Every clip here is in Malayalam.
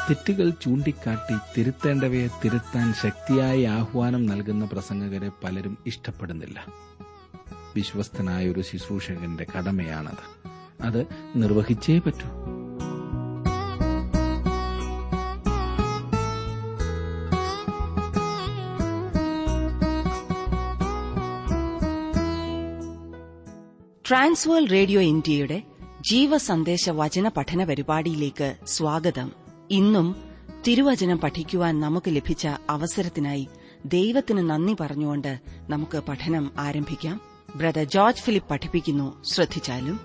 തെറ്റുകൾ ചൂണ്ടിക്കാട്ടി തിരുത്തേണ്ടവയെ തിരുത്താൻ ശക്തിയായ ആഹ്വാനം നൽകുന്ന പ്രസംഗകരെ പലരും ഇഷ്ടപ്പെടുന്നില്ല വിശ്വസ്തനായ ഒരു ശുശ്രൂഷകന്റെ കടമയാണത് അത് നിർവഹിച്ചേ പറ്റൂ ട്രാൻസ്വേൾ റേഡിയോ ഇന്ത്യയുടെ ജീവസന്ദേശ വചന പഠന പരിപാടിയിലേക്ക് സ്വാഗതം ഇന്നും തിരുവചനം പഠിക്കുവാൻ നമുക്ക് ലഭിച്ച അവസരത്തിനായി ദൈവത്തിന് നന്ദി പറഞ്ഞുകൊണ്ട് നമുക്ക് പഠനം ആരംഭിക്കാം ബ്രദർ ജോർജ് ഫിലിപ്പ് പഠിപ്പിക്കുന്നു ശ്രദ്ധിച്ചാലും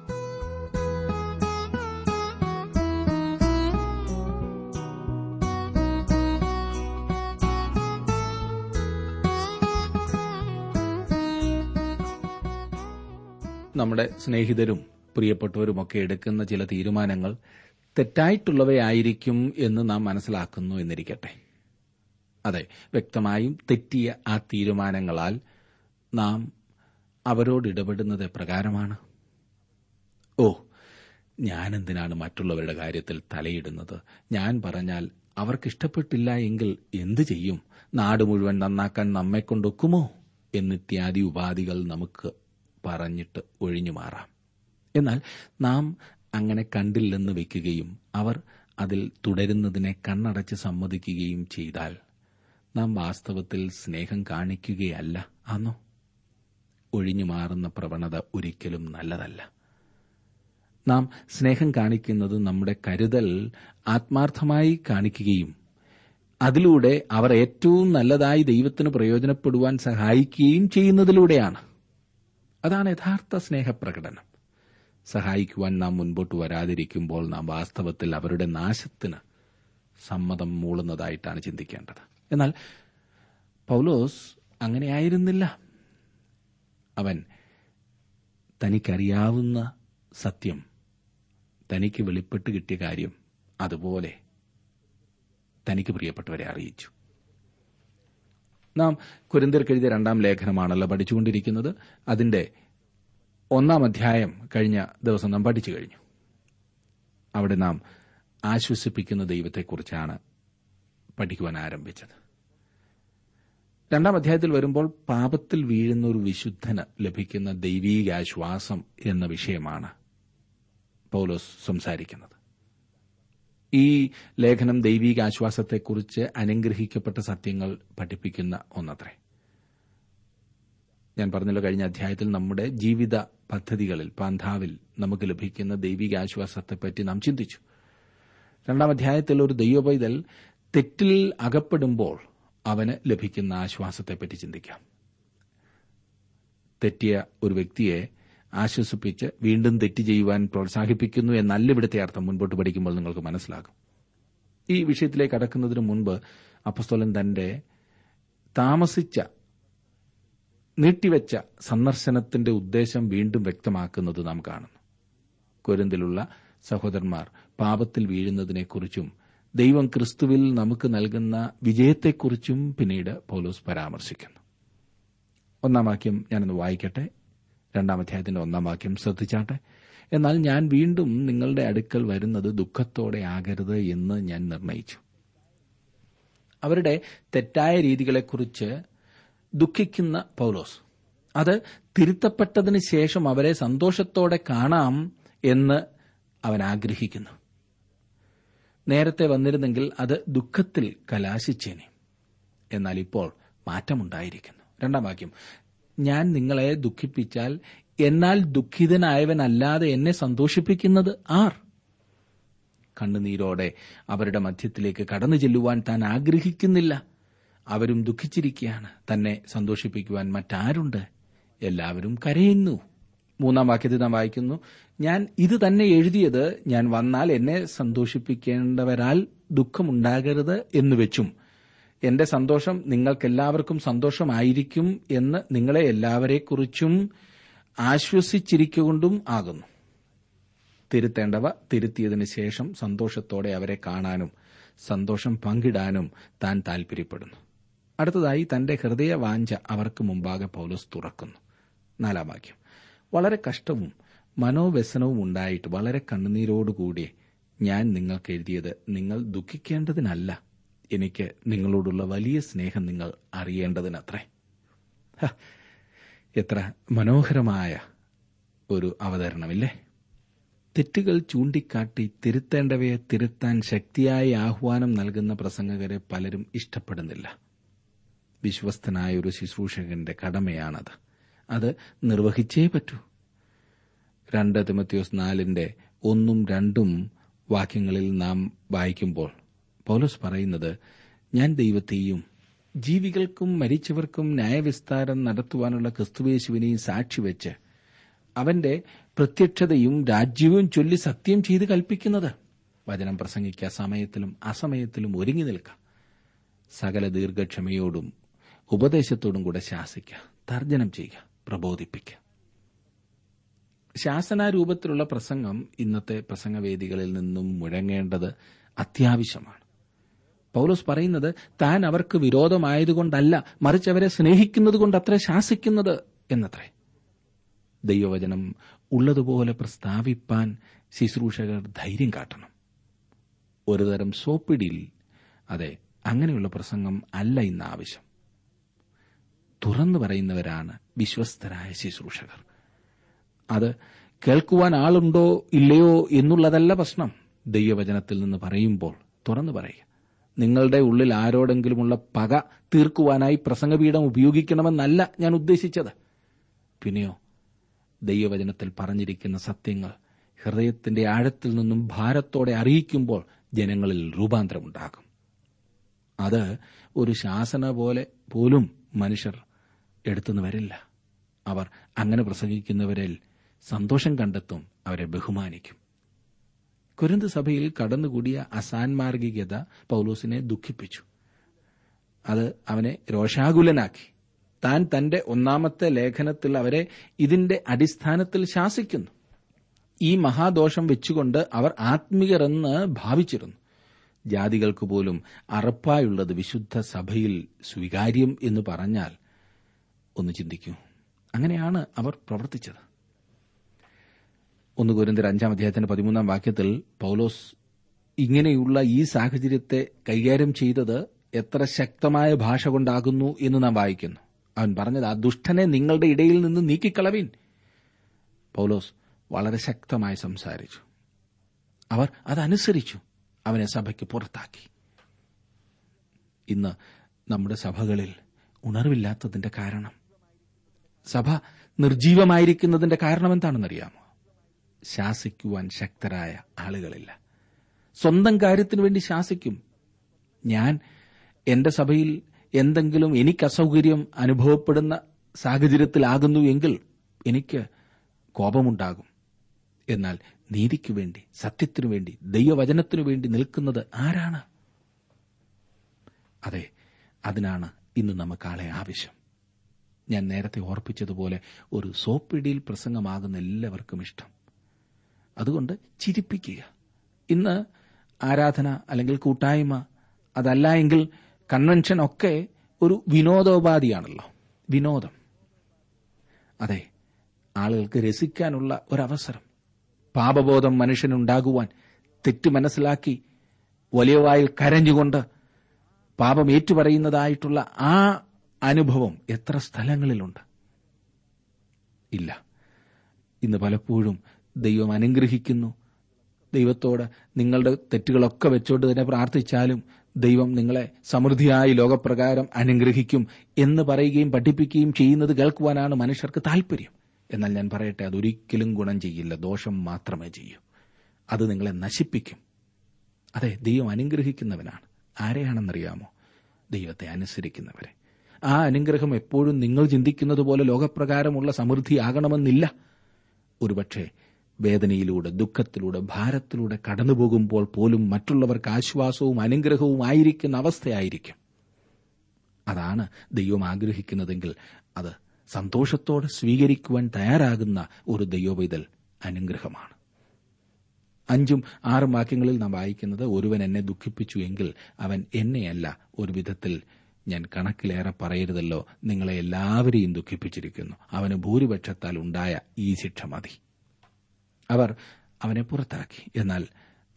നമ്മുടെ സ്നേഹിതരും പ്രിയപ്പെട്ടവരുമൊക്കെ എടുക്കുന്ന ചില തീരുമാനങ്ങൾ തെറ്റായിട്ടുള്ളവയായിരിക്കും എന്ന് നാം മനസ്സിലാക്കുന്നു എന്നിരിക്കട്ടെ അതെ വ്യക്തമായും തെറ്റിയ ആ തീരുമാനങ്ങളാൽ നാം അവരോട് ഇടപെടുന്നത് എപ്രകാരമാണ് ഓ ഞാനെന്തിനാണ് മറ്റുള്ളവരുടെ കാര്യത്തിൽ തലയിടുന്നത് ഞാൻ പറഞ്ഞാൽ അവർക്കിഷ്ടപ്പെട്ടില്ല എങ്കിൽ എന്തു ചെയ്യും നാട് മുഴുവൻ നന്നാക്കാൻ നമ്മെക്കൊണ്ടൊക്കുമോ എന്നിത്യാദി ഉപാധികൾ നമുക്ക് പറഞ്ഞിട്ട് ഒഴിഞ്ഞു മാറാം എന്നാൽ നാം അങ്ങനെ കണ്ടില്ലെന്ന് വെക്കുകയും അവർ അതിൽ തുടരുന്നതിനെ കണ്ണടച്ച് സമ്മതിക്കുകയും ചെയ്താൽ നാം വാസ്തവത്തിൽ സ്നേഹം കാണിക്കുകയല്ല ആന്നോ ഒഴിഞ്ഞു മാറുന്ന പ്രവണത ഒരിക്കലും നല്ലതല്ല നാം സ്നേഹം കാണിക്കുന്നത് നമ്മുടെ കരുതൽ ആത്മാർത്ഥമായി കാണിക്കുകയും അതിലൂടെ അവർ ഏറ്റവും നല്ലതായി ദൈവത്തിന് പ്രയോജനപ്പെടുവാൻ സഹായിക്കുകയും ചെയ്യുന്നതിലൂടെയാണ് അതാണ് യഥാർത്ഥ സ്നേഹപ്രകടനം സഹായിക്കുവാൻ നാം മുൻപോട്ട് വരാതിരിക്കുമ്പോൾ നാം വാസ്തവത്തിൽ അവരുടെ നാശത്തിന് സമ്മതം മൂളുന്നതായിട്ടാണ് ചിന്തിക്കേണ്ടത് എന്നാൽ പൗലോസ് അങ്ങനെയായിരുന്നില്ല അവൻ തനിക്കറിയാവുന്ന സത്യം തനിക്ക് വെളിപ്പെട്ട് കിട്ടിയ കാര്യം അതുപോലെ തനിക്ക് പ്രിയപ്പെട്ടവരെ അറിയിച്ചു നാം കുരിന്തിർക്ക് എഴുതിയ രണ്ടാം ലേഖനമാണല്ലോ പഠിച്ചുകൊണ്ടിരിക്കുന്നത് അതിന്റെ ഒന്നാം അധ്യായം കഴിഞ്ഞ ദിവസം നാം പഠിച്ചു കഴിഞ്ഞു അവിടെ നാം ആശ്വസിപ്പിക്കുന്ന ദൈവത്തെക്കുറിച്ചാണ് പഠിക്കുവാൻ ആരംഭിച്ചത് രണ്ടാം അധ്യായത്തിൽ വരുമ്പോൾ പാപത്തിൽ വീഴുന്ന ഒരു വിശുദ്ധന് ലഭിക്കുന്ന ദൈവീകാശ്വാസം എന്ന വിഷയമാണ് പൗലോസ് സംസാരിക്കുന്നത് ഈ ലേഖനം ദൈവീകാശ്വാസത്തെക്കുറിച്ച് അനുഗ്രഹിക്കപ്പെട്ട സത്യങ്ങൾ പഠിപ്പിക്കുന്ന ഒന്നത്രേ ഞാൻ പറഞ്ഞല്ലോ കഴിഞ്ഞ അധ്യായത്തിൽ നമ്മുടെ ജീവിത പദ്ധതികളിൽ പാന്താവിൽ നമുക്ക് ലഭിക്കുന്ന ദൈവികാശ്വാസത്തെപ്പറ്റി നാം ചിന്തിച്ചു രണ്ടാം അധ്യായത്തിൽ ഒരു ദൈവപൈതൽ തെറ്റിൽ അകപ്പെടുമ്പോൾ അവന് ലഭിക്കുന്ന ആശ്വാസത്തെപ്പറ്റി ചിന്തിക്കാം തെറ്റിയ ഒരു വ്യക്തിയെ ആശ്വസിപ്പിച്ച് വീണ്ടും തെറ്റ് ചെയ്യുവാൻ പ്രോത്സാഹിപ്പിക്കുന്നു എന്നല്ല ഇവിടുത്തെ അർത്ഥം മുൻപോട്ട് പഠിക്കുമ്പോൾ നിങ്ങൾക്ക് മനസ്സിലാകും ഈ വിഷയത്തിലേക്ക് കടക്കുന്നതിന് മുൻപ് അപ്പസ്തോലൻ തന്റെ താമസിച്ച നീട്ടിവെച്ച സന്ദർശനത്തിന്റെ ഉദ്ദേശം വീണ്ടും വ്യക്തമാക്കുന്നത് നാം കാണുന്നു കൊരിന്തിലുള്ള സഹോദരന്മാർ പാപത്തിൽ വീഴുന്നതിനെക്കുറിച്ചും ദൈവം ക്രിസ്തുവിൽ നമുക്ക് നൽകുന്ന വിജയത്തെക്കുറിച്ചും പിന്നീട് പൗലോസ് പരാമർശിക്കുന്നു ഒന്നാം വാക്യം ഞാനൊന്ന് വായിക്കട്ടെ രണ്ടാം അധ്യായത്തിന്റെ ഒന്നാം വാക്യം ശ്രദ്ധിച്ചാട്ടെ എന്നാൽ ഞാൻ വീണ്ടും നിങ്ങളുടെ അടുക്കൽ വരുന്നത് ദുഃഖത്തോടെ ആകരുത് എന്ന് ഞാൻ നിർണയിച്ചു അവരുടെ തെറ്റായ രീതികളെക്കുറിച്ച് ദുഃഖിക്കുന്ന പൗലോസ് അത് തിരുത്തപ്പെട്ടതിന് ശേഷം അവരെ സന്തോഷത്തോടെ കാണാം എന്ന് അവൻ ആഗ്രഹിക്കുന്നു നേരത്തെ വന്നിരുന്നെങ്കിൽ അത് ദുഃഖത്തിൽ കലാശിച്ചേനെ എന്നാൽ ഇപ്പോൾ മാറ്റമുണ്ടായിരിക്കുന്നു രണ്ടാം വാക്യം ഞാൻ നിങ്ങളെ ദുഃഖിപ്പിച്ചാൽ എന്നാൽ ദുഃഖിതനായവനല്ലാതെ എന്നെ സന്തോഷിപ്പിക്കുന്നത് ആർ കണ്ണുനീരോടെ അവരുടെ മധ്യത്തിലേക്ക് കടന്നു ചെല്ലുവാൻ താൻ ആഗ്രഹിക്കുന്നില്ല അവരും ദുഃഖിച്ചിരിക്കുകയാണ് തന്നെ സന്തോഷിപ്പിക്കുവാൻ മറ്റാരുണ്ട് എല്ലാവരും കരയുന്നു മൂന്നാം വാക്യത്തിൽ നാം വായിക്കുന്നു ഞാൻ ഇത് തന്നെ എഴുതിയത് ഞാൻ വന്നാൽ എന്നെ സന്തോഷിപ്പിക്കേണ്ടവരാൽ ദുഃഖമുണ്ടാകരുത് എന്ന് വെച്ചും എന്റെ സന്തോഷം നിങ്ങൾക്കെല്ലാവർക്കും സന്തോഷമായിരിക്കും എന്ന് നിങ്ങളെ എല്ലാവരെക്കുറിച്ചും ആശ്വസിച്ചിരിക്കൊണ്ടും ആകുന്നു തിരുത്തേണ്ടവ തിരുത്തിയതിനു ശേഷം സന്തോഷത്തോടെ അവരെ കാണാനും സന്തോഷം പങ്കിടാനും താൻ താൽപര്യപ്പെടുന്നു അടുത്തതായി തന്റെ ഹൃദയവാഞ്ച അവർക്ക് മുമ്പാകെ പൗലോസ് തുറക്കുന്നു നാലാം വാക്യം വളരെ കഷ്ടവും മനോവ്യസനവും ഉണ്ടായിട്ട് വളരെ കണ്ണുനീരോടുകൂടി ഞാൻ നിങ്ങൾക്ക് എഴുതിയത് നിങ്ങൾ ദുഃഖിക്കേണ്ടതിനല്ല എനിക്ക് നിങ്ങളോടുള്ള വലിയ സ്നേഹം നിങ്ങൾ അറിയേണ്ടതിനത്രേ ഹ, എത്ര മനോഹരമായ ഒരു അവതരണമില്ലേ തെറ്റുകൾ ചൂണ്ടിക്കാട്ടി തിരുത്തേണ്ടവയെ തിരുത്താൻ ശക്തിയായ ആഹ്വാനം നൽകുന്ന പ്രസംഗകരെ പലരും ഇഷ്ടപ്പെടുന്നില്ല വിശ്വസ്തനായ ഒരു ശുശ്രൂഷകന്റെ കടമയാണത് അത് നിർവഹിച്ചേ പറ്റൂ രണ്ട് തിമത്യോസ് നാലിന്റെ ഒന്നും രണ്ടും വാക്യങ്ങളിൽ നാം വായിക്കുമ്പോൾ പൗലോസ് പറയുന്നത് ഞാൻ ദൈവത്തെയും ജീവികൾക്കും മരിച്ചവർക്കും ന്യായവിസ്താരം നടത്തുവാനുള്ള ക്രിസ്തുവേശുവിനെയും സാക്ഷിവെച്ച് അവന്റെ പ്രത്യക്ഷതയും രാജ്യവും ചൊല്ലി സത്യം ചെയ്ത് കൽപ്പിക്കുന്നത് വചനം പ്രസംഗിക്കുക സമയത്തിലും അസമയത്തിലും ഒരുങ്ങി നിൽക്കുക സകല ദീർഘക്ഷമയോടും ഉപദേശത്തോടും കൂടെ ശാസിക്കുക തർജ്ജനം ചെയ്യുക പ്രബോധിപ്പിക്കുക ശാസനാരൂപത്തിലുള്ള പ്രസംഗം ഇന്നത്തെ പ്രസംഗവേദികളിൽ നിന്നും മുഴങ്ങേണ്ടത് അത്യാവശ്യമാണ് പൗലോസ് പറയുന്നത് താൻ അവർക്ക് വിരോധമായതുകൊണ്ടല്ല മറിച്ച് അവരെ സ്നേഹിക്കുന്നത് കൊണ്ട് അത്ര ശാസിക്കുന്നത് എന്നത്രേ ദൈവവചനം ഉള്ളതുപോലെ പ്രസ്താവിപ്പാൻ ശുശ്രൂഷകർ ധൈര്യം കാട്ടണം ഒരുതരം സോപ്പിടിയിൽ അതെ അങ്ങനെയുള്ള പ്രസംഗം അല്ല ഇന്ന് ആവശ്യം തുറന്നു പറയുന്നവരാണ് വിശ്വസ്തരായ ശുശ്രൂഷകർ അത് കേൾക്കുവാൻ ആളുണ്ടോ ഇല്ലയോ എന്നുള്ളതല്ല പ്രശ്നം ദൈവവചനത്തിൽ നിന്ന് പറയുമ്പോൾ തുറന്നു പറയുക നിങ്ങളുടെ ഉള്ളിൽ ആരോടെങ്കിലുമുള്ള പക തീർക്കുവാനായി പ്രസംഗപീഠം ഉപയോഗിക്കണമെന്നല്ല ഞാൻ ഉദ്ദേശിച്ചത് പിന്നെയോ ദൈവവചനത്തിൽ പറഞ്ഞിരിക്കുന്ന സത്യങ്ങൾ ഹൃദയത്തിന്റെ ആഴത്തിൽ നിന്നും ഭാരത്തോടെ അറിയിക്കുമ്പോൾ ജനങ്ങളിൽ രൂപാന്തരമുണ്ടാകും അത് ഒരു ശാസന പോലെ പോലും മനുഷ്യർ എടുത്തുനിന്ന് വരില്ല അവർ അങ്ങനെ പ്രസംഗിക്കുന്നവരിൽ സന്തോഷം കണ്ടെത്തും അവരെ ബഹുമാനിക്കും കുരുന്ത് സഭയിൽ കടന്നുകൂടിയ അസാൻമാർഗികത പൗലോസിനെ ദുഃഖിപ്പിച്ചു അത് അവനെ രോഷാകുലനാക്കി താൻ തന്റെ ഒന്നാമത്തെ ലേഖനത്തിൽ അവരെ ഇതിന്റെ അടിസ്ഥാനത്തിൽ ശാസിക്കുന്നു ഈ മഹാദോഷം വെച്ചുകൊണ്ട് അവർ ആത്മീയരെന്ന് ഭാവിച്ചിരുന്നു ജാതികൾക്ക് പോലും അറപ്പായുള്ളത് വിശുദ്ധ സഭയിൽ സ്വീകാര്യം എന്ന് പറഞ്ഞാൽ ഒന്ന് ചിന്തിക്കൂ അങ്ങനെയാണ് അവർ പ്രവർത്തിച്ചത് ഒന്ന് കുരിന്തിർ അഞ്ചാം അധ്യായത്തിന്റെ പതിമൂന്നാം വാക്യത്തിൽ പൗലോസ് ഇങ്ങനെയുള്ള ഈ സാഹചര്യത്തെ കൈകാര്യം ചെയ്തത് എത്ര ശക്തമായ ഭാഷ കൊണ്ടാകുന്നു എന്ന് നാം വായിക്കുന്നു അവൻ പറഞ്ഞത് ആ ദുഷ്ടനെ നിങ്ങളുടെ ഇടയിൽ നിന്ന് നീക്കിക്കളവീൻ പൗലോസ് വളരെ ശക്തമായി സംസാരിച്ചു അവർ അതനുസരിച്ചു അവനെ സഭയ്ക്ക് പുറത്താക്കി ഇന്ന് നമ്മുടെ സഭകളിൽ ഉണർവില്ലാത്തതിന്റെ കാരണം സഭ നിർജീവമായിരിക്കുന്നതിന്റെ കാരണം എന്താണെന്നറിയാമോ ശാസിക്കുവാൻ ശക്തരായ ആളുകളില്ല സ്വന്തം കാര്യത്തിനു വേണ്ടി ശാസിക്കും ഞാൻ എന്റെ സഭയിൽ എന്തെങ്കിലും എനിക്ക് അസൗകര്യം അനുഭവപ്പെടുന്ന സാഹചര്യത്തിലാകുന്നു എങ്കിൽ എനിക്ക് കോപമുണ്ടാകും എന്നാൽ നീതിക്കു വേണ്ടി സത്യത്തിനു വേണ്ടി ദൈവവചനത്തിനു വേണ്ടി നിൽക്കുന്നത് ആരാണ് അതെ അതിനാണ് ഇന്ന് നമുക്കാളെ ആവശ്യം ഞാൻ നേരത്തെ ഓർപ്പിച്ചതുപോലെ ഒരു സോപ്പിടിയിൽ പ്രസംഗമാകുന്ന എല്ലാവർക്കും ഇഷ്ടം അതുകൊണ്ട് ചിരിപ്പിക്കുക ഇന്ന് ആരാധന അല്ലെങ്കിൽ കൂട്ടായ്മ അതല്ല എങ്കിൽ കൺവെൻഷൻ ഒക്കെ ഒരു വിനോദോപാധിയാണല്ലോ വിനോദം അതെ ആളുകൾക്ക് രസിക്കാനുള്ള ഒരവസരം പാപബോധം മനുഷ്യനുണ്ടാകുവാൻ തെറ്റ് മനസ്സിലാക്കി വലിയ വായിൽ കരഞ്ഞുകൊണ്ട് പാപം ഏറ്റുപറയുന്നതായിട്ടുള്ള ആ അനുഭവം എത്ര സ്ഥലങ്ങളിലുണ്ട് ഇല്ല ഇന്ന് പലപ്പോഴും ദൈവം അനുഗ്രഹിക്കുന്നു ദൈവത്തോട് നിങ്ങളുടെ തെറ്റുകളൊക്കെ വെച്ചോണ്ട് തന്നെ പ്രാർത്ഥിച്ചാലും ദൈവം നിങ്ങളെ സമൃദ്ധിയായി ലോകപ്രകാരം അനുഗ്രഹിക്കും എന്ന് പറയുകയും പഠിപ്പിക്കുകയും ചെയ്യുന്നത് കേൾക്കുവാനാണ് മനുഷ്യർക്ക് താല്പര്യം എന്നാൽ ഞാൻ പറയട്ടെ അതൊരിക്കലും ഗുണം ചെയ്യില്ല ദോഷം മാത്രമേ ചെയ്യൂ അത് നിങ്ങളെ നശിപ്പിക്കും അതെ ദൈവം അനുഗ്രഹിക്കുന്നവനാണ് ആരെയാണെന്നറിയാമോ ദൈവത്തെ അനുസരിക്കുന്നവരെ ആ അനുഗ്രഹം എപ്പോഴും നിങ്ങൾ ചിന്തിക്കുന്നത് പോലെ ലോകപ്രകാരമുള്ള സമൃദ്ധിയാകണമെന്നില്ല ഒരുപക്ഷെ വേദനയിലൂടെ ദുഃഖത്തിലൂടെ ഭാരത്തിലൂടെ കടന്നുപോകുമ്പോൾ പോലും മറ്റുള്ളവർക്ക് ആശ്വാസവും അനുഗ്രഹവും ആയിരിക്കുന്ന അവസ്ഥയായിരിക്കും അതാണ് ദൈവം ആഗ്രഹിക്കുന്നതെങ്കിൽ അത് സന്തോഷത്തോടെ സ്വീകരിക്കുവാൻ തയ്യാറാകുന്ന ഒരു ദൈവപൈതൽ അനുഗ്രഹമാണ് അഞ്ചും ആറും വാക്യങ്ങളിൽ നാം വായിക്കുന്നത് ഒരുവൻ എന്നെ ദുഃഖിപ്പിച്ചു എങ്കിൽ അവൻ എന്നെയല്ല ഒരു വിധത്തിൽ ഞാൻ കണക്കിലേറെ പറയരുതല്ലോ നിങ്ങളെ എല്ലാവരെയും ദുഃഖിപ്പിച്ചിരിക്കുന്നു അവന് ഭൂരിപക്ഷത്താൽ ഉണ്ടായ ഈ ശിക്ഷ മതി അവർ അവനെ പുറത്താക്കി എന്നാൽ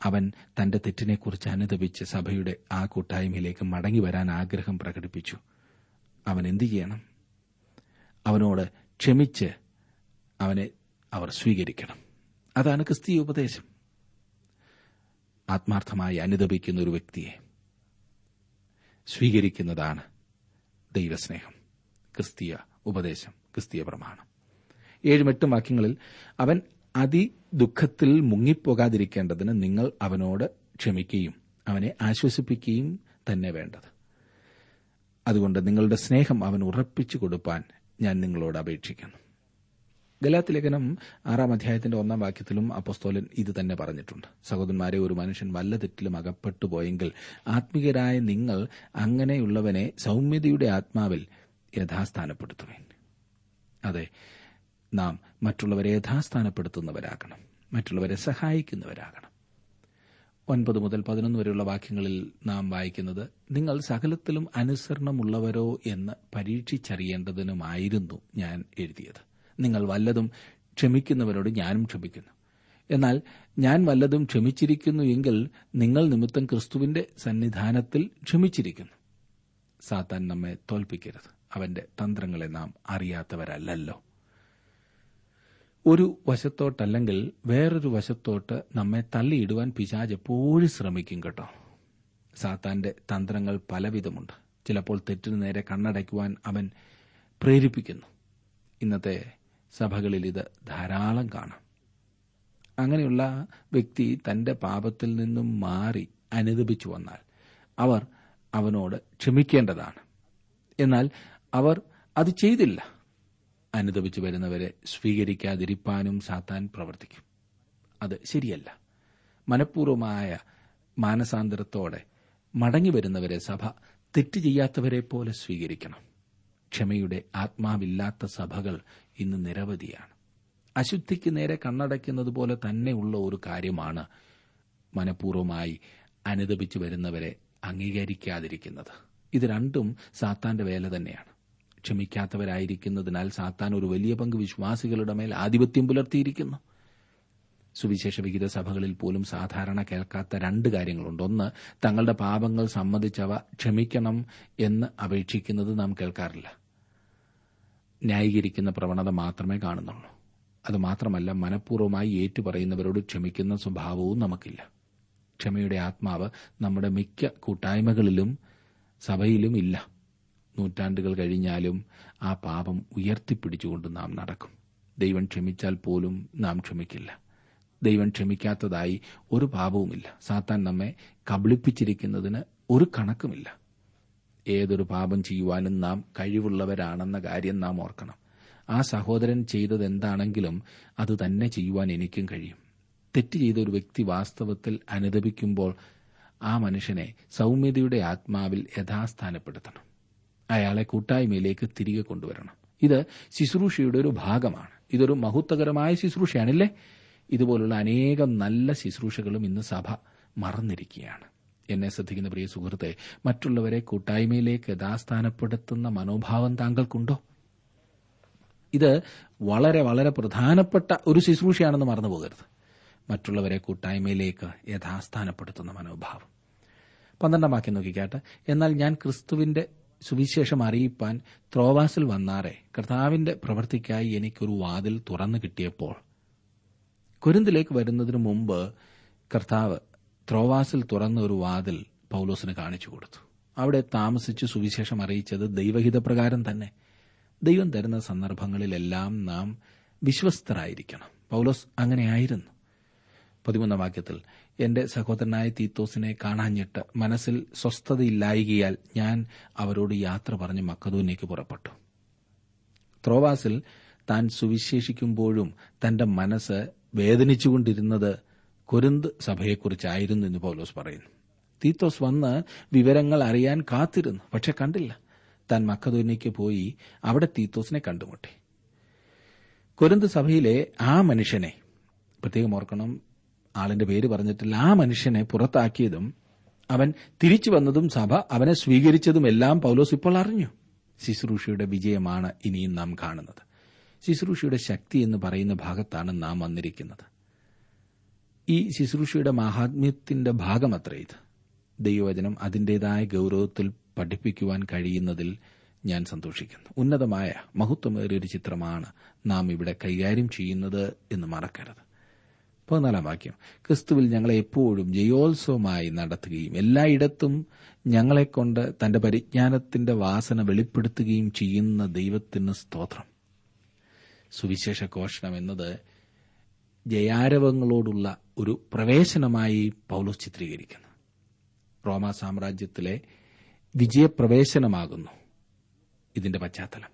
അവൻ തന്റെ തെറ്റിനെക്കുറിച്ച് അനുദപിച്ച് സഭയുടെ ആ കൂട്ടായ്മയിലേക്ക് മടങ്ങി വരാൻ ആഗ്രഹം പ്രകടിപ്പിച്ചു അവൻ എന്തു ചെയ്യണം അവനോട് ക്ഷമിച്ച് അവനെ അവർ സ്വീകരിക്കണം അതാണ് ക്രിസ്തീയ ഉപദേശം ആത്മാർത്ഥമായി അനുദപിക്കുന്ന ഒരു വ്യക്തിയെ സ്വീകരിക്കുന്നതാണ് ദൈവസ്നേഹം ക്രിസ്തീയ ഉപദേശം ക്രിസ്തീയ പ്രമാണം ഏഴും എട്ടും വാക്യങ്ങളിൽ അവൻ അതിദുഃഖത്തിൽ മുങ്ങിപ്പോകാതിരിക്കേണ്ടതിന് നിങ്ങൾ അവനോട് ക്ഷമിക്കുകയും അവനെ ആശ്വസിപ്പിക്കുകയും തന്നെ വേണ്ടത് അതുകൊണ്ട് നിങ്ങളുടെ സ്നേഹം അവൻ ഉറപ്പിച്ചു കൊടുപ്പാൻ ഞാൻ നിങ്ങളോട് അപേക്ഷിക്കുന്നു ഗലാത്ത് ലേഖനം ആറാം അധ്യായത്തിന്റെ ഒന്നാം വാക്യത്തിലും അപ്പസ്തോലൻ ഇത് തന്നെ പറഞ്ഞിട്ടുണ്ട് സഹോദരന്മാരെ ഒരു മനുഷ്യൻ വല്ല തെറ്റിലും അകപ്പെട്ടു പോയെങ്കിൽ ആത്മീയരായ നിങ്ങൾ അങ്ങനെയുള്ളവനെ സൗമ്യതയുടെ ആത്മാവിൽ യഥാസ്ഥാനപ്പെടുത്തുവേൻ അതെ നാം മറ്റുള്ളവരെ യഥാസ്ഥാനപ്പെടുത്തുന്നവരാകണം മറ്റുള്ളവരെ സഹായിക്കുന്നവരാകണം ഒൻപത് മുതൽ പതിനൊന്ന് വരെയുള്ള വാക്യങ്ങളിൽ നാം വായിക്കുന്നത് നിങ്ങൾ സകലത്തിലും അനുസരണമുള്ളവരോ എന്ന് പരീക്ഷിച്ചറിയേണ്ടതിനുമായിരുന്നു ഞാൻ എഴുതിയത് നിങ്ങൾ വല്ലതും ക്ഷമിക്കുന്നവരോട് ഞാനും ക്ഷമിക്കുന്നു എന്നാൽ ഞാൻ വല്ലതും ക്ഷമിച്ചിരിക്കുന്നു എങ്കിൽ നിങ്ങൾ നിമിത്തം ക്രിസ്തുവിന്റെ സന്നിധാനത്തിൽ ക്ഷമിച്ചിരിക്കുന്നു സാത്താൻ നമ്മെ തോൽപ്പിക്കരുത് അവന്റെ തന്ത്രങ്ങളെ നാം അറിയാത്തവരല്ലല്ലോ ഒരു വശത്തോട്ടല്ലെങ്കിൽ വേറൊരു വശത്തോട്ട് നമ്മെ തള്ളിയിടുവാൻ പിശാജ് എപ്പോഴും ശ്രമിക്കും കേട്ടോ സാത്താന്റെ തന്ത്രങ്ങൾ പലവിധമുണ്ട് ചിലപ്പോൾ തെറ്റിനു നേരെ കണ്ണടയ്ക്കുവാൻ അവൻ പ്രേരിപ്പിക്കുന്നു ഇന്നത്തെ സഭകളിൽ ഇത് ധാരാളം കാണാം അങ്ങനെയുള്ള വ്യക്തി തന്റെ പാപത്തിൽ നിന്നും മാറി അനുദപിച്ചു വന്നാൽ അവർ അവനോട് ക്ഷമിക്കേണ്ടതാണ് എന്നാൽ അവർ അത് ചെയ്തില്ല അനുദപിച്ചു വരുന്നവരെ സ്വീകരിക്കാതിരിപ്പാനും സാത്താൻ പ്രവർത്തിക്കും അത് ശരിയല്ല മനഃപൂർവമായ മാനസാന്തരത്തോടെ മടങ്ങി വരുന്നവരെ സഭ തെറ്റ് ചെയ്യാത്തവരെ പോലെ സ്വീകരിക്കണം ക്ഷമയുടെ ആത്മാവില്ലാത്ത സഭകൾ ഇന്ന് നിരവധിയാണ് അശുദ്ധിക്ക് നേരെ കണ്ണടയ്ക്കുന്നത് പോലെ തന്നെയുള്ള ഒരു കാര്യമാണ് മനഃപൂർവമായി അനുദപിച്ചു വരുന്നവരെ അംഗീകരിക്കാതിരിക്കുന്നത് ഇത് രണ്ടും സാത്താന്റെ വേല തന്നെയാണ് ക്ഷമിക്കാത്തവരായിരിക്കുന്നതിനാൽ സാത്താൻ ഒരു വലിയ പങ്ക് വിശ്വാസികളുടെ മേൽ ആധിപത്യം പുലർത്തിയിരിക്കുന്നു സുവിശേഷ വിഹിത സഭകളിൽ പോലും സാധാരണ കേൾക്കാത്ത രണ്ട് കാര്യങ്ങളുണ്ട് ഒന്ന് തങ്ങളുടെ പാപങ്ങൾ സമ്മതിച്ചവ ക്ഷമിക്കണം എന്ന് അപേക്ഷിക്കുന്നത് നാം കേൾക്കാറില്ല ന്യായീകരിക്കുന്ന പ്രവണത മാത്രമേ കാണുന്നുള്ളൂ അതുമാത്രമല്ല മനഃപൂർവ്വമായി ഏറ്റുപറയുന്നവരോട് ക്ഷമിക്കുന്ന സ്വഭാവവും നമുക്കില്ല ക്ഷമയുടെ ആത്മാവ് നമ്മുടെ മിക്ക കൂട്ടായ്മകളിലും സഭയിലും ഇല്ല നൂറ്റാണ്ടുകൾ കഴിഞ്ഞാലും ആ പാപം ഉയർത്തിപ്പിടിച്ചുകൊണ്ട് നാം നടക്കും ദൈവം ക്ഷമിച്ചാൽ പോലും നാം ക്ഷമിക്കില്ല ദൈവം ക്ഷമിക്കാത്തതായി ഒരു പാപവുമില്ല സാത്താൻ നമ്മെ കബളിപ്പിച്ചിരിക്കുന്നതിന് ഒരു കണക്കുമില്ല ഏതൊരു പാപം ചെയ്യുവാനും നാം കഴിവുള്ളവരാണെന്ന കാര്യം നാം ഓർക്കണം ആ സഹോദരൻ ചെയ്തത് എന്താണെങ്കിലും അത് തന്നെ ചെയ്യുവാൻ എനിക്കും കഴിയും തെറ്റ് ചെയ്ത ഒരു വ്യക്തി വാസ്തവത്തിൽ അനുദപിക്കുമ്പോൾ ആ മനുഷ്യനെ സൗമ്യതയുടെ ആത്മാവിൽ യഥാസ്ഥാനപ്പെടുത്തണം അയാളെ കൂട്ടായ്മയിലേക്ക് തിരികെ കൊണ്ടുവരണം ഇത് ശുശ്രൂഷയുടെ ഒരു ഭാഗമാണ് ഇതൊരു മഹത്വകരമായ ശുശ്രൂഷയാണില്ലേ ഇതുപോലുള്ള അനേകം നല്ല ശുശ്രൂഷകളും ഇന്ന് സഭ മറന്നിരിക്കുകയാണ് എന്നെ ശ്രദ്ധിക്കുന്ന പ്രിയ സുഹൃത്തെ മറ്റുള്ളവരെ കൂട്ടായ്മയിലേക്ക് യഥാസ്ഥാനപ്പെടുത്തുന്ന മനോഭാവം താങ്കൾക്കുണ്ടോ ഇത് വളരെ വളരെ പ്രധാനപ്പെട്ട ഒരു ശുശ്രൂഷയാണെന്ന് മറന്നു പോകരുത് മറ്റുള്ളവരെ കൂട്ടായ്മയിലേക്ക് യഥാസ്ഥാനപ്പെടുത്തുന്ന മനോഭാവം പന്ത്രണ്ടാം വാക്യം നോക്കിക്കാട്ടെ എന്നാൽ ഞാൻ ക്രിസ്തുവിന്റെ സുവിശേഷം അറിയിപ്പാൻ ത്രോവാസിൽ വന്നാറെ കർത്താവിന്റെ പ്രവൃത്തിക്കായി എനിക്കൊരു വാതിൽ തുറന്നു കിട്ടിയപ്പോൾ കുരുന്തിലേക്ക് വരുന്നതിന് മുമ്പ് കർത്താവ് ത്രോവാസിൽ തുറന്ന ഒരു വാതിൽ പൌലോസിന് കാണിച്ചു കൊടുത്തു അവിടെ താമസിച്ച് സുവിശേഷം അറിയിച്ചത് ദൈവഹിതപ്രകാരം തന്നെ ദൈവം തരുന്ന സന്ദർഭങ്ങളിലെല്ലാം നാം വിശ്വസ്തരായിരിക്കണം പൌലോസ് അങ്ങനെയായിരുന്നു പതിമൂന്നാം വാക്യത്തിൽ എന്റെ സഹോദരനായ തീത്തോസിനെ കാണാഞ്ഞിട്ട് മനസ്സിൽ സ്വസ്ഥതയില്ലായികയാൽ ഞാൻ അവരോട് യാത്ര പറഞ്ഞ് മക്കതൂനിലേക്ക് പുറപ്പെട്ടു ത്രോവാസിൽ താൻ സുവിശേഷിക്കുമ്പോഴും തന്റെ മനസ്സ് വേദനിച്ചുകൊണ്ടിരുന്നത് കൊരിന്ത് സഭയെക്കുറിച്ചായിരുന്നു എന്ന് പൗലോസ് പറയുന്നു തീത്തോസ് വന്ന് വിവരങ്ങൾ അറിയാൻ കാത്തിരുന്നു പക്ഷെ കണ്ടില്ല താൻ മക്കതൂനിലേക്ക് പോയി അവിടെ തീത്തോസിനെ കണ്ടുമുട്ടി കൊരിന്ത് സഭയിലെ ആ മനുഷ്യനെ പ്രത്യേകം ഓർക്കണം ആളിന്റെ പേര് പറഞ്ഞിട്ടില്ല ആ മനുഷ്യനെ പുറത്താക്കിയതും അവൻ തിരിച്ചു വന്നതും സഭ അവനെ സ്വീകരിച്ചതും എല്ലാം പൗലോസ് ഇപ്പോൾ അറിഞ്ഞു ശുശ്രൂഷയുടെ വിജയമാണ് ഇനിയും നാം കാണുന്നത് ശുശ്രൂഷയുടെ ശക്തി എന്ന് പറയുന്ന ഭാഗത്താണ് നാം വന്നിരിക്കുന്നത് ഈ ശുശ്രൂഷയുടെ മാഹാത്മ്യത്തിന്റെ ഭാഗമത്ര ഇത് ദൈവവചനം അതിൻ്റെതായ ഗൗരവത്തിൽ പഠിപ്പിക്കുവാൻ കഴിയുന്നതിൽ ഞാൻ സന്തോഷിക്കുന്നു ഉന്നതമായ മഹത്വമേറിയ ഒരു ചിത്രമാണ് നാം ഇവിടെ കൈകാര്യം ചെയ്യുന്നത് എന്ന് മറക്കരുത് പതിനാലാം വാക്യം ക്രിസ്തുവിൽ ഞങ്ങളെ എപ്പോഴും ജയോത്സവമായി നടത്തുകയും എല്ലായിടത്തും ഞങ്ങളെക്കൊണ്ട് തന്റെ പരിജ്ഞാനത്തിന്റെ വാസന വെളിപ്പെടുത്തുകയും ചെയ്യുന്ന ദൈവത്തിന് സ്തോത്രം സുവിശേഷ ഘോഷണം എന്നത് ജയാരവങ്ങളോടുള്ള ഒരു പ്രവേശനമായി പൗലോസ് ചിത്രീകരിക്കുന്നു റോമ സാമ്രാജ്യത്തിലെ വിജയപ്രവേശനമാകുന്നു ഇതിന്റെ പശ്ചാത്തലം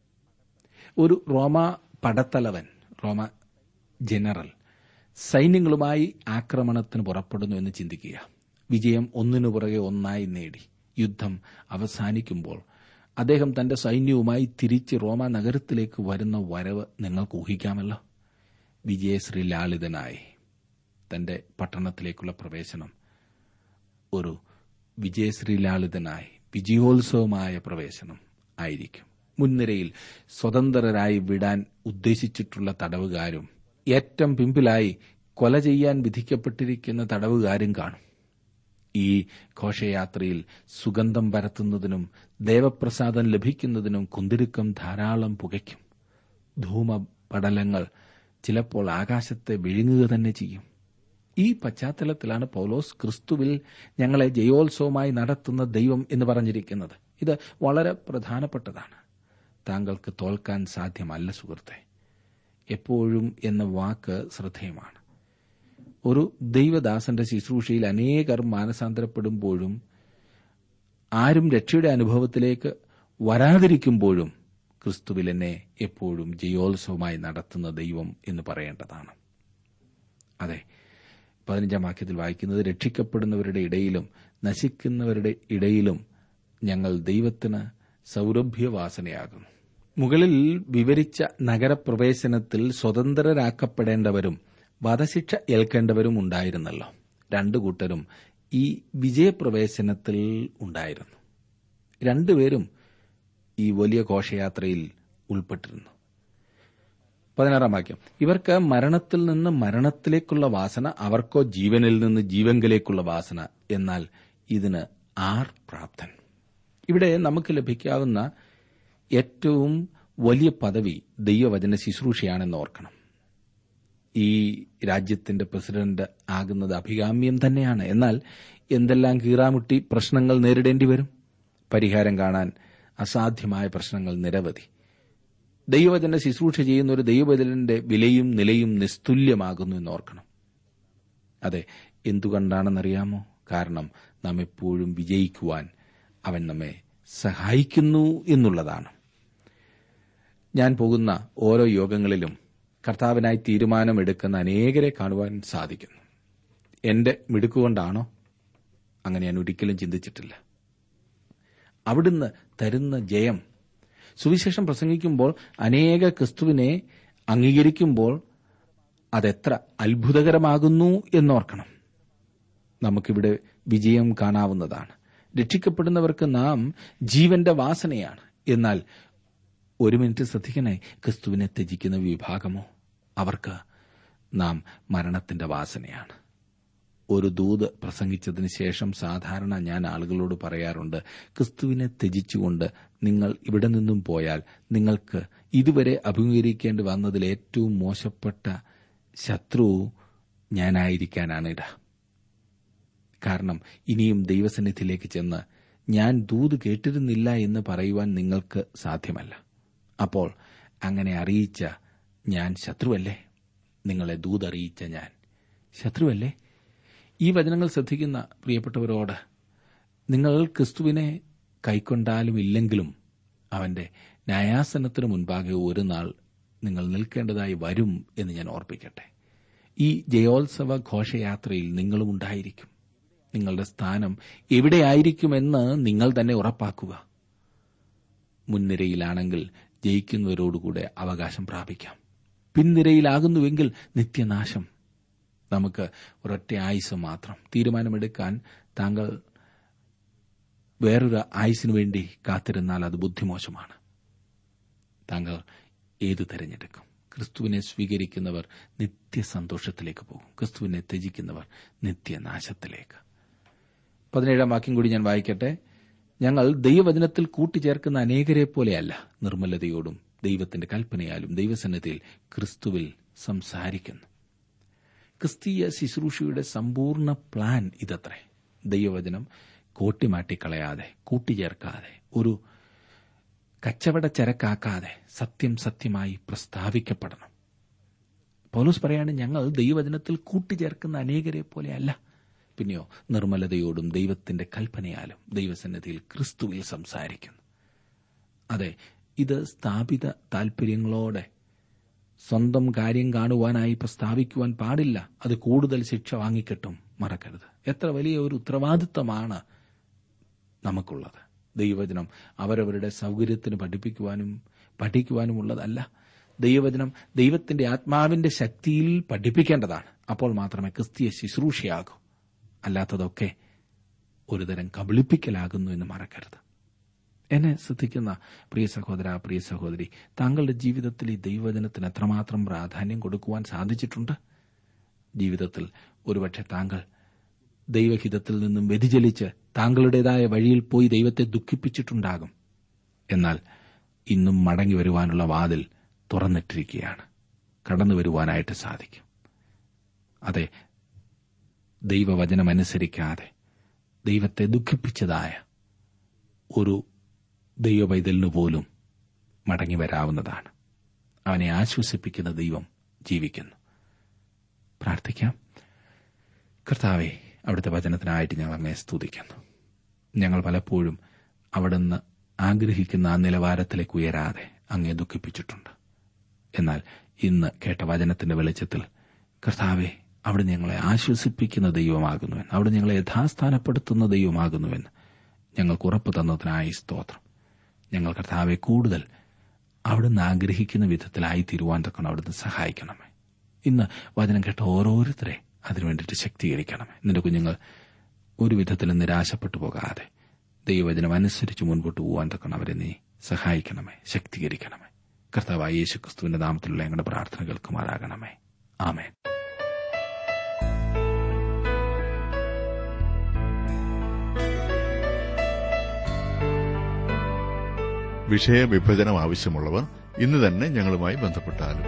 ഒരു റോമ പടത്തലവൻ റോമ ജനറൽ സൈന്യങ്ങളുമായി ആക്രമണത്തിന് പുറപ്പെടുന്നു എന്ന് ചിന്തിക്കുക വിജയം ഒന്നിനു പുറകെ ഒന്നായി നേടി യുദ്ധം അവസാനിക്കുമ്പോൾ അദ്ദേഹം തന്റെ സൈന്യവുമായി തിരിച്ച് റോമ നഗരത്തിലേക്ക് വരുന്ന വരവ് നിങ്ങൾക്ക് ഊഹിക്കാമല്ലോ വിജയശ്രീ ലാളിതനായി തന്റെ പട്ടണത്തിലേക്കുള്ള പ്രവേശനം ഒരു വിജയശ്രീ ലാളിതനായി വിജയോത്സവമായ പ്രവേശനം ആയിരിക്കും മുൻനിരയിൽ സ്വതന്ത്രരായി വിടാൻ ഉദ്ദേശിച്ചിട്ടുള്ള തടവുകാരും ഏറ്റവും പിമ്പിലായി കൊല ചെയ്യാൻ വിധിക്കപ്പെട്ടിരിക്കുന്ന തടവുകാരും കാണും ഈ ഘോഷയാത്രയിൽ സുഗന്ധം പരത്തുന്നതിനും ദേവപ്രസാദം ലഭിക്കുന്നതിനും കുന്തിരുക്കം ധാരാളം പുകയ്ക്കും ധൂമപടലങ്ങൾ ചിലപ്പോൾ ആകാശത്തെ വിഴുങ്ങുക തന്നെ ചെയ്യും ഈ പശ്ചാത്തലത്തിലാണ് പൗലോസ് ക്രിസ്തുവിൽ ഞങ്ങളെ ജയോത്സവമായി നടത്തുന്ന ദൈവം എന്ന് പറഞ്ഞിരിക്കുന്നത് ഇത് വളരെ പ്രധാനപ്പെട്ടതാണ് താങ്കൾക്ക് തോൽക്കാൻ സാധ്യമല്ല സുഹൃത്തെ എപ്പോഴും എന്ന വാക്ക് ശ്രദ്ധേയമാണ് ഒരു ദൈവദാസന്റെ ശുശ്രൂഷയിൽ അനേകർ മാനസാന്തരപ്പെടുമ്പോഴും ആരും രക്ഷയുടെ അനുഭവത്തിലേക്ക് വരാതിരിക്കുമ്പോഴും ക്രിസ്തുവിൽ എന്നെ എപ്പോഴും ജയോത്സവമായി നടത്തുന്ന ദൈവം എന്ന് പറയേണ്ടതാണ് അതെ പതിനഞ്ചാം വാക്യത്തിൽ വായിക്കുന്നത് രക്ഷിക്കപ്പെടുന്നവരുടെ ഇടയിലും നശിക്കുന്നവരുടെ ഇടയിലും ഞങ്ങൾ ദൈവത്തിന് സൗരഭ്യവാസനയാകുന്നു മുകളിൽ വിവരിച്ച നഗരപ്രവേശനത്തിൽ സ്വതന്ത്രരാക്കപ്പെടേണ്ടവരും വധശിക്ഷ ഏൽക്കേണ്ടവരും ഉണ്ടായിരുന്നല്ലോ രണ്ടു കൂട്ടരും ഈ വിജയപ്രവേശനത്തിൽ ഉണ്ടായിരുന്നു രണ്ടുപേരും ഈ വലിയ ഘോഷയാത്രയിൽ ഉൾപ്പെട്ടിരുന്നു പതിനാറാം വാക്യം ഇവർക്ക് മരണത്തിൽ നിന്ന് മരണത്തിലേക്കുള്ള വാസന അവർക്കോ ജീവനിൽ നിന്ന് ജീവങ്കിലേക്കുള്ള വാസന എന്നാൽ ഇതിന് ആർ പ്രാപ്തൻ ഇവിടെ നമുക്ക് ലഭിക്കാവുന്ന ഏറ്റവും വലിയ പദവി ദൈവവചന ശുശ്രൂഷയാണെന്ന് ഓർക്കണം ഈ രാജ്യത്തിന്റെ പ്രസിഡന്റ് ആകുന്നത് അഭികാമ്യം തന്നെയാണ് എന്നാൽ എന്തെല്ലാം കീറാമുട്ടി പ്രശ്നങ്ങൾ നേരിടേണ്ടി വരും പരിഹാരം കാണാൻ അസാധ്യമായ പ്രശ്നങ്ങൾ നിരവധി ദൈവവചന ശുശ്രൂഷ ചെയ്യുന്ന ഒരു ദൈവവചനന്റെ വിലയും നിലയും നിസ്തുല്യമാകുന്നു എന്ന് ഓർക്കണം അതെ എന്തുകൊണ്ടാണെന്നറിയാമോ കാരണം നാം എപ്പോഴും വിജയിക്കുവാൻ അവൻ നമ്മെ സഹായിക്കുന്നു എന്നുള്ളതാണ് ഞാൻ പോകുന്ന ഓരോ യോഗങ്ങളിലും കർത്താവിനായി തീരുമാനമെടുക്കുന്ന അനേകരെ കാണുവാൻ സാധിക്കുന്നു എന്റെ മിടുക്കുകൊണ്ടാണോ അങ്ങനെ ഞാൻ ഒരിക്കലും ചിന്തിച്ചിട്ടില്ല അവിടുന്ന് തരുന്ന ജയം സുവിശേഷം പ്രസംഗിക്കുമ്പോൾ അനേക ക്രിസ്തുവിനെ അംഗീകരിക്കുമ്പോൾ അതെത്ര അത്ഭുതകരമാകുന്നു എന്നോർക്കണം നമുക്കിവിടെ വിജയം കാണാവുന്നതാണ് രക്ഷിക്കപ്പെടുന്നവർക്ക് നാം ജീവന്റെ വാസനയാണ് എന്നാൽ ഒരു മിനിറ്റ് ശ്രദ്ധിക്കണേ ക്രിസ്തുവിനെ ത്യജിക്കുന്ന വിഭാഗമോ അവർക്ക് നാം മരണത്തിന്റെ വാസനയാണ് ഒരു ദൂത് പ്രസംഗിച്ചതിന് ശേഷം സാധാരണ ഞാൻ ആളുകളോട് പറയാറുണ്ട് ക്രിസ്തുവിനെ ത്യജിച്ചുകൊണ്ട് നിങ്ങൾ ഇവിടെ നിന്നും പോയാൽ നിങ്ങൾക്ക് ഇതുവരെ അഭിമുഖീകരിക്കേണ്ടി വന്നതിൽ ഏറ്റവും മോശപ്പെട്ട ശത്രു ഞാനായിരിക്കാനാണിട കാരണം ഇനിയും ദൈവസന്നിധിയിലേക്ക് ചെന്ന് ഞാൻ ദൂത് കേട്ടിരുന്നില്ല എന്ന് പറയുവാൻ നിങ്ങൾക്ക് സാധ്യമല്ല അപ്പോൾ അങ്ങനെ അറിയിച്ച ഞാൻ ശത്രുവല്ലേ നിങ്ങളെ ദൂതറിയിച്ച ഞാൻ ശത്രുവല്ലേ ഈ വചനങ്ങൾ ശ്രദ്ധിക്കുന്ന പ്രിയപ്പെട്ടവരോട് നിങ്ങൾ ക്രിസ്തുവിനെ കൈക്കൊണ്ടാലും ഇല്ലെങ്കിലും അവന്റെ ന്യായാസനത്തിന് മുൻപാകെ ഒരു നാൾ നിങ്ങൾ നിൽക്കേണ്ടതായി വരും എന്ന് ഞാൻ ഓർപ്പിക്കട്ടെ ഈ ജയോത്സവ ഘോഷയാത്രയിൽ നിങ്ങളും ഉണ്ടായിരിക്കും നിങ്ങളുടെ സ്ഥാനം എവിടെയായിരിക്കുമെന്ന് നിങ്ങൾ തന്നെ ഉറപ്പാക്കുക മുൻനിരയിലാണെങ്കിൽ ജയിക്കുന്നവരോടുകൂടെ അവകാശം പ്രാപിക്കാം പിൻനിരയിലാകുന്നുവെങ്കിൽ നിത്യനാശം നമുക്ക് ഒരൊറ്റ ആയുസ് മാത്രം തീരുമാനമെടുക്കാൻ താങ്കൾ വേറൊരു ആയുസിനു വേണ്ടി കാത്തിരുന്നാൽ അത് ബുദ്ധിമോശമാണ് താങ്കൾ ഏതു തെരഞ്ഞെടുക്കും ക്രിസ്തുവിനെ സ്വീകരിക്കുന്നവർ നിത്യസന്തോഷത്തിലേക്ക് പോകും ക്രിസ്തുവിനെ ത്യജിക്കുന്നവർ നിത്യനാശത്തിലേക്ക് പതിനേഴാം വാക്യം കൂടി ഞാൻ വായിക്കട്ടെ ഞങ്ങൾ ദൈവവചനത്തിൽ കൂട്ടിച്ചേർക്കുന്ന അനേകരെ പോലെയല്ല നിർമ്മലതയോടും ദൈവത്തിന്റെ കൽപ്പനയാലും ദൈവസന്നിധിയിൽ ക്രിസ്തുവിൽ സംസാരിക്കുന്നു ക്രിസ്തീയ ശുശ്രൂഷയുടെ സമ്പൂർണ്ണ പ്ലാൻ ഇതത്രേ ദൈവവചനം കോട്ടിമാട്ടിക്കളയാതെ കൂട്ടിച്ചേർക്കാതെ ഒരു കച്ചവട ചരക്കാക്കാതെ സത്യം സത്യമായി പ്രസ്താവിക്കപ്പെടണം പൗലോസ് പറയാണ് ഞങ്ങൾ ദൈവവചനത്തിൽ കൂട്ടിച്ചേർക്കുന്ന അനേകരെ പോലെയല്ല പിന്നെയോ നിർമ്മലതയോടും ദൈവത്തിന്റെ കൽപ്പനയാലും ദൈവസന്നിധിയിൽ ക്രിസ്തുവിൽ സംസാരിക്കുന്നു അതെ ഇത് സ്ഥാപിത താൽപര്യങ്ങളോടെ സ്വന്തം കാര്യം കാണുവാനായി പ്രസ്താവിക്കുവാൻ പാടില്ല അത് കൂടുതൽ ശിക്ഷ വാങ്ങിക്കിട്ടും മറക്കരുത് എത്ര വലിയ ഒരു ഉത്തരവാദിത്തമാണ് നമുക്കുള്ളത് ദൈവവചനം അവരവരുടെ സൗകര്യത്തിന് പഠിപ്പിക്കുവാനും പഠിക്കുവാനുമുള്ളതല്ല ദൈവവചനം ദൈവത്തിന്റെ ആത്മാവിന്റെ ശക്തിയിൽ പഠിപ്പിക്കേണ്ടതാണ് അപ്പോൾ മാത്രമേ ക്രിസ്തീയ ശുശ്രൂഷയാകൂ അല്ലാത്തതൊക്കെ ഒരുതരം കബളിപ്പിക്കലാകുന്നു എന്ന് മറക്കരുത് എന്നെ ശ്രദ്ധിക്കുന്ന പ്രിയ സഹോദര പ്രിയ സഹോദരി താങ്കളുടെ ജീവിതത്തിൽ ഈ ദൈവവചനത്തിന് എത്രമാത്രം പ്രാധാന്യം കൊടുക്കുവാൻ സാധിച്ചിട്ടുണ്ട് ജീവിതത്തിൽ ഒരുപക്ഷെ താങ്കൾ ദൈവഹിതത്തിൽ നിന്നും വ്യതിചലിച്ച് താങ്കളുടേതായ വഴിയിൽ പോയി ദൈവത്തെ ദുഃഖിപ്പിച്ചിട്ടുണ്ടാകും എന്നാൽ ഇന്നും മടങ്ങി വരുവാനുള്ള വാതിൽ തുറന്നിട്ടിരിക്കുകയാണ് കടന്നു വരുവാനായിട്ട് സാധിക്കും അതെ ദൈവവചനമനുസരിക്കാതെ ദൈവത്തെ ദുഃഖിപ്പിച്ചതായ ഒരു ദൈവവൈതലിനു പോലും മടങ്ങി വരാവുന്നതാണ് അവനെ ആശ്വസിപ്പിക്കുന്ന ദൈവം ജീവിക്കുന്നു പ്രാർത്ഥിക്കാം കർത്താവെ അവിടുത്തെ വചനത്തിനായിട്ട് ഞങ്ങൾ അങ്ങേ സ്തുതിക്കുന്നു ഞങ്ങൾ പലപ്പോഴും അവിടുന്ന് ആഗ്രഹിക്കുന്ന ആ നിലവാരത്തിലേക്ക് ഉയരാതെ അങ്ങേ ദുഃഖിപ്പിച്ചിട്ടുണ്ട് എന്നാൽ ഇന്ന് കേട്ട വചനത്തിന്റെ വെളിച്ചത്തിൽ കർത്താവെ അവിടെ ഞങ്ങളെ ആശ്വസിപ്പിക്കുന്ന ദൈവമാകുന്നുവെന്ന് അവിടെ ഞങ്ങളെ യഥാസ്ഥാനപ്പെടുത്തുന്ന ദൈവമാകുന്നുവെന്ന് ഞങ്ങൾക്ക് ഉറപ്പ് തന്നതിനായി സ്തോത്രം ഞങ്ങൾ കർത്താവെ കൂടുതൽ അവിടുന്ന് ആഗ്രഹിക്കുന്ന വിധത്തിലായി തീരുവാൻ തക്കണം അവിടുന്ന് സഹായിക്കണമേ ഇന്ന് വചനം കേട്ട ഓരോരുത്തരെ അതിനുവേണ്ടിയിട്ട് ശക്തീകരിക്കണമേ നിന്റെ കുഞ്ഞുങ്ങൾ ഒരു വിധത്തിലും നിരാശപ്പെട്ടു പോകാതെ ദൈവവചനം അനുസരിച്ച് മുൻപോട്ട് പോകാൻ തക്കണം അവരെ നീ സഹായിക്കണമേ ശക്തീകരിക്കണമേ കർത്താവായ യേശു ക്രിസ്തുവിന്റെ നാമത്തിലുള്ള ഞങ്ങളുടെ പ്രാർത്ഥന കേൾക്കുമാറാകണമേ ആമേൻ വിഷയവിഭജനം ആവശ്യമുള്ളവർ ഇന്ന് തന്നെ ഞങ്ങളുമായി ബന്ധപ്പെട്ടാലും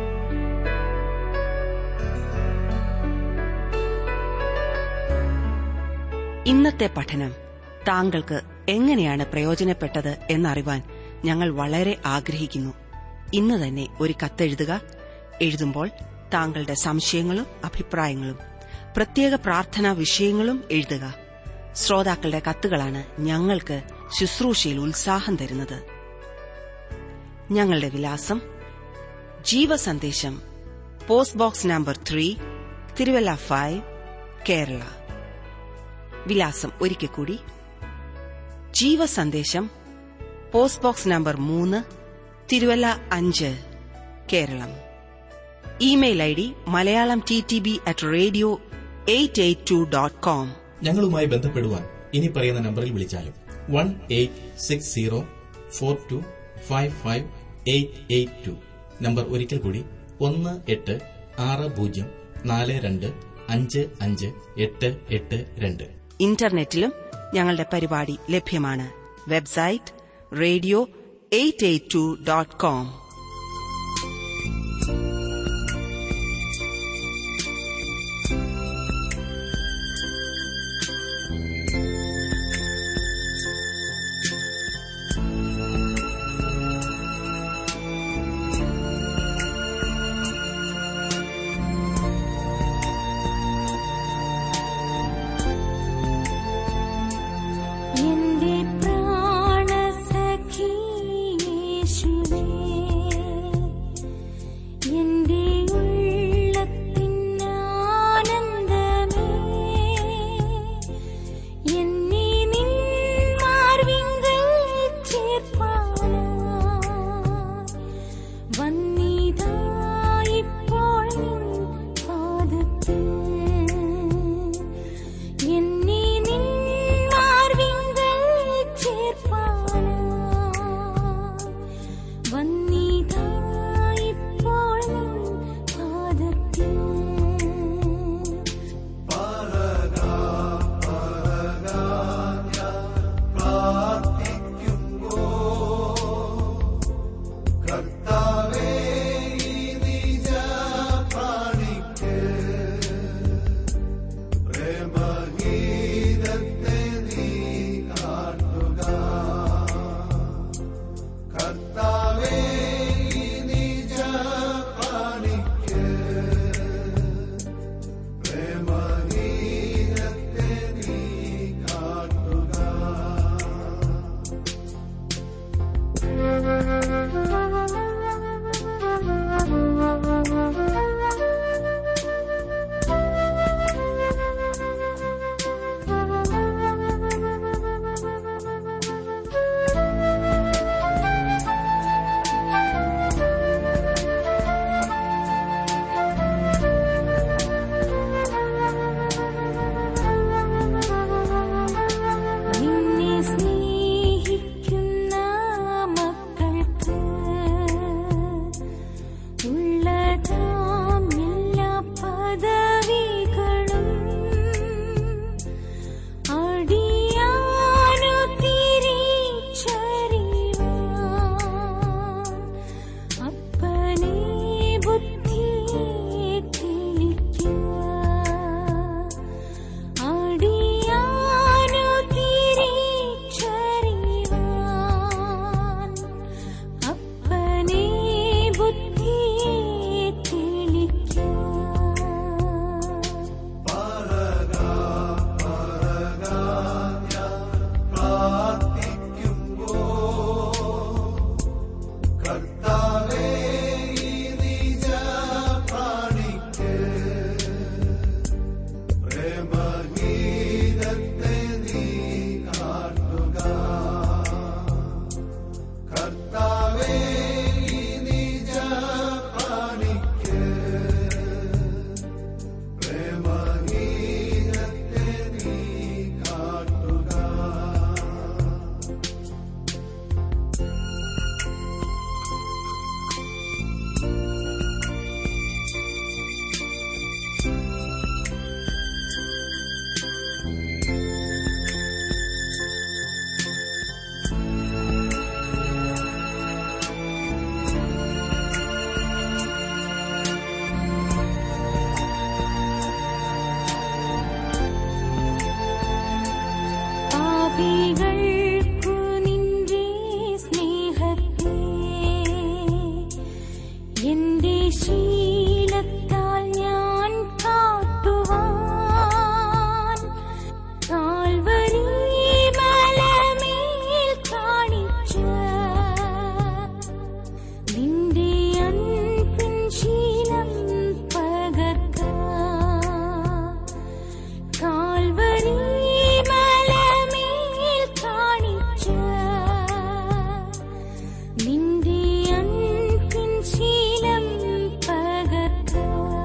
ഇന്നത്തെ പഠനം താങ്കൾക്ക് എങ്ങനെയാണ് പ്രയോജനപ്പെട്ടത് എന്നറിവാൻ ഞങ്ങൾ വളരെ ആഗ്രഹിക്കുന്നു ഇന്ന് തന്നെ ഒരു കത്തെഴുതുക എഴുതുമ്പോൾ താങ്കളുടെ സംശയങ്ങളും അഭിപ്രായങ്ങളും പ്രത്യേക പ്രാർത്ഥനാ വിഷയങ്ങളും എഴുതുക ശ്രോതാക്കളുടെ കത്തുകളാണ് ഞങ്ങൾക്ക് ശുശ്രൂഷയിൽ ഉത്സാഹം തരുന്നത് ഞങ്ങളുടെ വിലാസം Jeevasandesham post box number three Thiruvalla five Kerala വിലാസം ഒരിക്കൽ കൂടി ജീവസന്ദേശം പോസ്റ്റ് ബോക്സ് നമ്പർ മൂന്ന് തിരുവല്ല അഞ്ച് Keralam email I D Malayalam T T B at radio eight eight two dot com ഞങ്ങളുമായി ബന്ധപ്പെടുവാൻ ഇനി പറയുന്ന നമ്പറിൽ വിളിച്ചാലും one eight six zero four two five five eight eight two number ഒരിക്കൽ കൂടി ഒന്ന് എട്ട് ആറ് പൂജ്യം നാല് രണ്ട് അഞ്ച് അഞ്ച് എട്ട് എട്ട് രണ്ട് ഇന്റർനെറ്റിലും ഞങ്ങളുടെ പരിപാടി ലഭ്യമാണ് website radio eight eight two dot com എന്റെ പ്രാണസഖി യേശുവേ എന്റെ ഉള്ളത്തിനാനന്ദമേ എന്നെ നിൻ മാർവിങ്കൽ ചേർപ്പാനാ വന്നിതാ ഇപ്പോൾ നിൻ പാദത്തിൽ എന്നെ നിൻ മാർവിങ്കൽ ചേർപ്പാനാ വന്നിതാ ഇപ്പോൾ നിൻ പാപികൾക്കു നിന്റെ സ്നേഹത്തെ എന്റെ ശീലത്താൽ ഞാൻ കാട്ടുവാൻ കാൽവരി മലമേൽ കാണിച്ച നിന്റെ അൻപിൻ ശീലം പകർക്ക കാൽവരി മലമേൽ കാണിച്ച നിന്റെ അൻപിൻ ശീലം പകർക്ക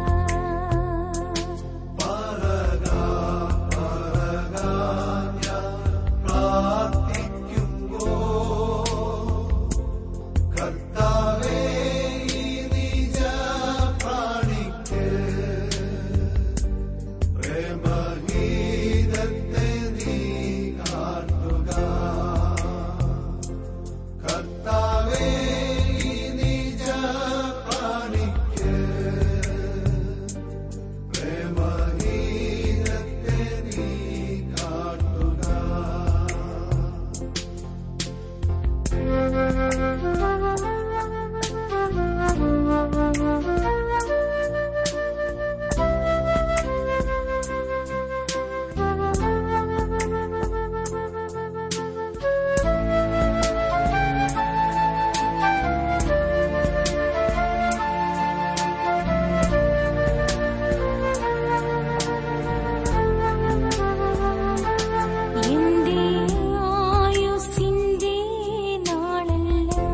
എന്റെ ആയുസ്സിന്റെ നാളെല്ലാം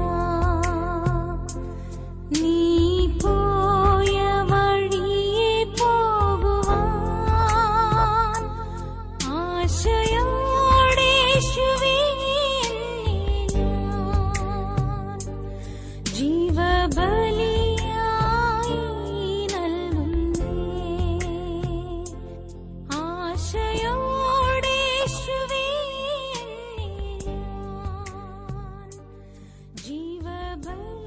നീ പോയ വഴിയെ പോകുവാൻ ആശയോടെ യേശുവേ എന്നെ ഞാൻ ജീവബലിയായി നൽകുന്നേ ആശയോടെ യേശുവേ എന്നെ ഞാൻ ജീവബലിയായി